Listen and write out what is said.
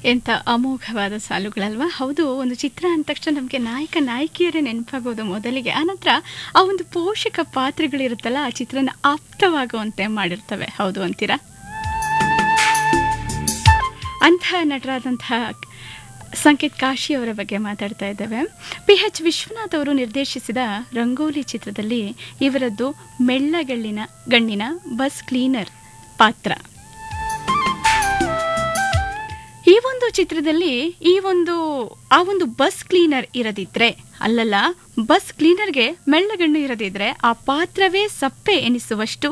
ಎಂಥ ಅಮೋಘವಾದ ಸಾಲುಗಳಲ್ವಾ ಹೌದು ಒಂದು ಚಿತ್ರ ಅಂದ ತಕ್ಷಣ ನಮಗೆ ನಾಯಕ ನಾಯಕಿಯರೇ ನೆನಪಾಗೋದು ಮೊದಲಿಗೆ ಆನಂತರ ಆ ಒಂದು ಪೋಷಕ ಪಾತ್ರಗಳಿರುತ್ತಲ್ಲ ಆ ಚಿತ್ರನ ಆಪ್ತವಾಗುವಂತೆ ಮಾಡಿರ್ತವೆ ಹೌದು ಅಂತೀರಾ ಅಂಥ ನಟರಾದಂತಹ ಸಂಕೇತ್ ಕಾಶಿ ಅವರ ಬಗ್ಗೆ ಮಾತಾಡ್ತಾ ಇದ್ದೇವೆ ಪಿ ಎಚ್ ವಿಶ್ವನಾಥ್ ಅವರು ನಿರ್ದೇಶಿಸಿದ ರಂಗೋಲಿ ಚಿತ್ರದಲ್ಲಿ ಇವರದ್ದು ಮೆಳ್ಳಗಳ್ಳಿನ ಗಣ್ಣಿನ ಬಸ್ ಕ್ಲೀನರ್ ಪಾತ್ರ ಈ ಒಂದು ಚಿತ್ರದಲ್ಲಿ ಈ ಒಂದು ಆ ಒಂದು ಬಸ್ ಕ್ಲೀನರ್ ಇರದಿದ್ರೆ ಅಲ್ಲಲ್ಲ ಬಸ್ ಕ್ಲೀನರ್ಗೆ ಮೆಳ್ಳಗಣ್ಣು ಇರದಿದ್ರೆ ಆ ಪಾತ್ರವೇ ಸಪ್ಪೆ ಎನಿಸುವಷ್ಟು